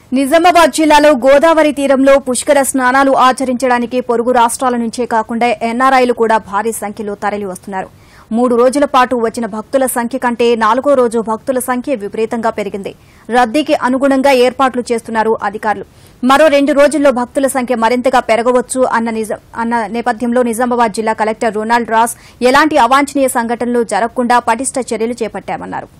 నిజామాబాద్ జిల్లాలో గోదావరి తీరంలో పుష్కర స్నానాలు ఆచరించడానికి పొరుగు రాష్ట్రాల నుంచే కాకుండా ఎన్ఆర్ఐలు కూడా భారీ సంఖ్యలో తరలి వస్తున్నారు మూడు రోజుల పాటు వచ్చిన భక్తుల సంఖ్య కంటే నాలుగో రోజు భక్తుల సంఖ్య విపరీతంగా పెరిగింది రద్దీకి అనుగుణంగా ఏర్పాట్లు చేస్తున్నారు అధికారులు మరో రెండు రోజుల్లో భక్తుల సంఖ్య మరింతగా పెరగవచ్చు అన్న నిజ- అన్న నేపథ్యంలో నిజామాబాద్ జిల్లా కలెక్టర్ రొనాల్డ్ రాస్ ఎలాంటి అవాంఛనీయ సంఘటనలు జరగకుండా పటిష్ట చర్యలు చేపట్టామన్నారు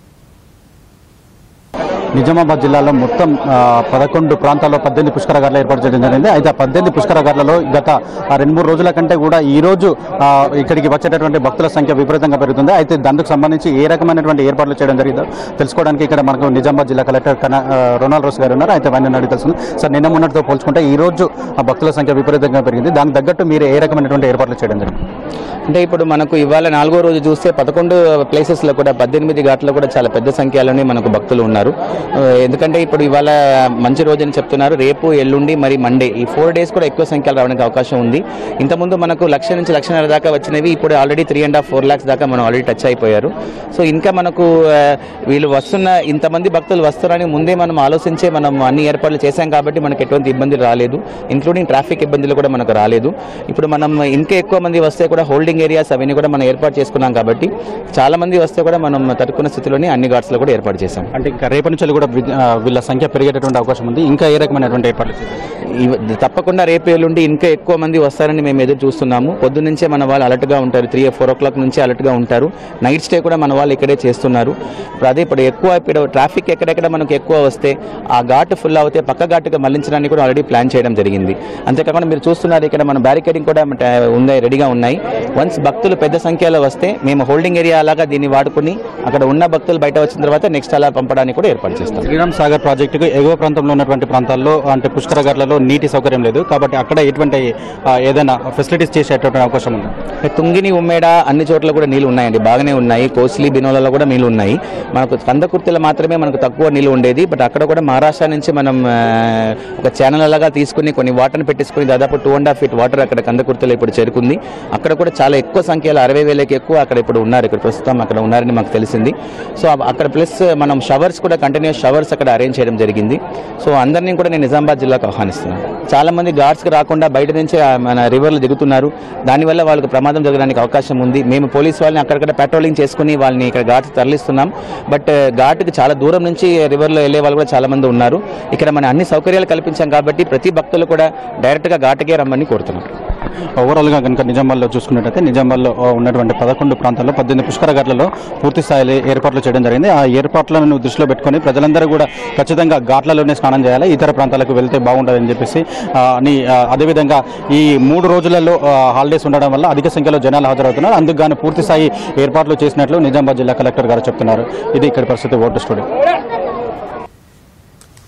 నిజామాబాద్ జిల్లాలో మొత్తం ఆ, పదకొండు ప్రాంతాల్లో పద్దెనిమిది పుష్కర ఘాట్లు ఏర్పాటు చేయడం జరిగింది అయితే ఆ పద్దెనిమిది పుష్కర ఘాట్లలో గత ఆ, రెండు మూడు రోజుల కంటే కూడా ఈ రోజు ఆ, ఇక్కడికి వచ్చేటటువంటి భక్తుల సంఖ్య విపరీతంగా పెరుగుతుంది అయితే దానికి సంబంధించి ఏ రకమైనటువంటి ఏర్పాట్లు చేయడం జరిగిందో తెలుసుకోవడానికి ఇక్కడ మనకు నిజామాబాద్ జిల్లా కలెక్టర్ కన- ఆ, రొనాల్డ్ రోస్ గారు ఉన్నారు అయితే ఆయన అడిగి తెలుస్తుంది సార్ నిన్న మొన్నటితో పోల్చుకుంటే ఈ రోజు ఆ భక్తుల సంఖ్య విపరీతంగా పెరిగింది దానికి తగ్గట్టు మీరు ఏ రకమైనటువంటి ఏర్పాట్లు చేయడం జరిగింది అంటే ఇప్పుడు మనకు ఇవాళ నాలుగో రోజు చూస్తే పదకొండు ప్లేసెస్లో కూడా పద్దెనిమిది ఘాట్లో కూడా చాలా పెద్ద సంఖ్యలోనే మనకు భక్తులు ఉన్నారు ఆ, ఎందుకంటే ఇప్పుడు ఇవాళ మంచి రోజు అని చెప్తున్నారు రేపు ఎల్లుండి మరి మండే ఈ ఫోర్ డేస్ కూడా ఎక్కువ సంఖ్యలో రావడానికి అవకాశం ఉంది ఇంతకుముందు మనకు లక్ష నుంచి లక్షన్నర దాకా వచ్చినవి ఇప్పుడు already three and half four lakhs దాకా మనం ఆల్రెడీ టచ్ అయిపోయారు సో ఇంకా మనకు ఆ, వీళ్ళు వస్తున్న ఇంతమంది భక్తులు వస్తున్నారని ముందే మనం ఆలోచించే మనం అన్ని ఏర్పాట్లు చేశాం కాబట్టి మనకు ఎటువంటి ఇబ్బంది రాలేదు ఇంక్లూడింగ్ ట్రాఫిక్ ఇబ్బందులు కూడా మనకు రాలేదు ఇప్పుడు మనం ఇంకా ఎక్కువ మంది వస్తే కూడా హోల్డింగ్ ఏరియాస్ అవన్నీ కూడా మనం ఏర్పాటు చేసుకున్నాం కాబట్టి చాలా మంది వస్తే కూడా మనం తట్టుకున్న స్థితిలోనే అన్ని ఘాట్స్లో కూడా ఏర్పాటు చేశాం అంటే ఇంకా రేపటి నుంచి కూడా వి- ఆ, వీళ్ళ సంఖ్య పెరిగేటటువంటి అవకాశం ఉంది ఇంకా ఏ రకమైనటువంటి ఏర్పాట్లు చేశారు ఇవ- తప్పకుండా రేపు ఎల్లుండి ఇంకా ఎక్కువ మంది వస్తారని మేము ఎదురు చూస్తున్నాము పొద్దు నుంచే మన వాళ్ళు అలర్ట్గా ఉంటారు త్రీ ఫోర్ ఓ క్లాక్ నుంచి అలర్ట్గా ఉంటారు నైట్ స్టే కూడా మన వాళ్ళు ఇక్కడే చేస్తున్నారు ఇప్పుడు అదే ఇప్పుడు ఎక్కువ ఇప్పుడు ట్రాఫిక్ ఎక్కడెక్కడ మనకు ఎక్కువ వస్తే ఆ ఘాట్ ఫుల్ అవుతే పక్క ఘాటుగా మళ్లించడానికి కూడా ఆల్రెడీ ప్లాన్ చేయడం జరిగింది అంతేకాకుండా మీరు చూస్తున్నారు ఇక్కడ మన బ్యారికేడింగ్ కూడా మన- ఉన్నాయి రెడీగా ఉన్నాయి వన్స్ భక్తులు పెద్ద సంఖ్యలో వస్తే మేము హోల్డింగ్ ఏరియా అలాగా దీన్ని వాడుకుని అక్కడ ఉన్న భక్తులు బయట వచ్చిన తర్వాత నెక్స్ట్ అలా పంపడానికి కూడా ఏర్పాటు చేస్తాం శ్రీరామ్ సాగర్ ప్రాజెక్టుకు ఎగువ ప్రాంతంలో ఉన్నటువంటి ప్రాంతాల్లో అంటే పుష్కర ఘాట్లలో నీటి సౌకర్యం లేదు కాబట్టి అక్కడ ఎటువంటి ఆ, ఏదైనా ఫెసిలిటీస్ చేసేటువంటి అవకాశం ఉంది తుంగిని ఉమ్మేడ అన్ని చోట్ల కూడా నీళ్లు ఉన్నాయండి బాగానే ఉన్నాయి కోస్లీ బినోలలో కూడా నీళ్లు ఉన్నాయి మనకు కందకుర్తిలో మాత్రమే మనకు తక్కువ నీళ్లు ఉండేది బట్ అక్కడ కూడా మహారాష్ట్ర నుంచి మనం ఆ, ఒక ఛానల్ అలాగా తీసుకుని కొన్ని వాటర్ని పెట్టేసుకుని దాదాపు two and half feet water అక్కడ కందకుర్తిలో ఇప్పుడు చేరుకుంది అక్కడ కూడా చాలా ఎక్కువ సంఖ్యలో అరవై వేలకి ఎక్కువ అక్కడ ఇప్పుడు ఉన్నారు ఇక్కడ ప్రస్తుతం అక్కడ ఉన్నారని మాకు తెలిసింది సో అవ- అక్కడ ప్లస్ మనం షవర్స్ కూడా కంటిన్యూస్ షవర్స్ అక్కడ అరేంజ్ చేయడం జరిగింది సో అందరినీ కూడా నేను నిజామాబాద్ జిల్లాకు ఆహ్వానిస్తున్నాను చాలా మంది ఘాట్స్కి రాకుండా బయట నుంచే ఆ మన రివర్లు దిగుతున్నారు దానివల్ల వాళ్ళకి ప్రమాదం జరగడానికి అవకాశం ఉంది మేము పోలీస్ వాళ్ళని అక్కడక్కడ పెట్రోలింగ్ చేసుకుని వాళ్ళని ఇక్కడ ఘాట్స్ తరలిస్తున్నాం బట్ ఘాట్కి చాలా దూరం నుంచి రివర్లో వెళ్ళే వాళ్ళు కూడా చాలా మంది ఉన్నారు ఇక్కడ మన అన్ని సౌకర్యాలు కల్పించాం కాబట్టి ప్రతి భక్తులు కూడా డైరెక్ట్గా ఘాటుకే రమ్మని కోరుతున్నాం ఓవరాల్గా కనుక నిజామాబాద్లో చూసుకున్నట్టయితే నిజామాబాద్లో ఆ, ఉన్నటువంటి పదకొండు ప్రాంతాల్లో పద్దెనిమిది పుష్కర ఘాట్లలో పూర్తి స్థాయిలో ఏర్పాట్లు చేయడం జరిగింది ఆ ఏర్పాట్లను దృష్టిలో పెట్టుకొని ప్రజలందరూ కూడా ఖచ్చితంగా ఘాట్లలోనే స్నానం చేయాలి ఇతర ప్రాంతాలకు వెళ్తే బాగుంటుందని చెప్పేసి ఆ, అని ఆ, అదేవిధంగా ఈ మూడు రోజులలో ఆ, హాలిడేస్ ఉండడం వల్ల అధిక సంఖ్యలో జనాలు హాజరవుతున్నారు అందుకు గాను పూర్తి స్థాయి ఏర్పాట్లు చేసినట్లు నిజామాబాద్ జిల్లా కలెక్టర్ గారు చెప్తున్నారు ఇది ఇక్కడ పరిస్థితి ఓటు స్టూడియో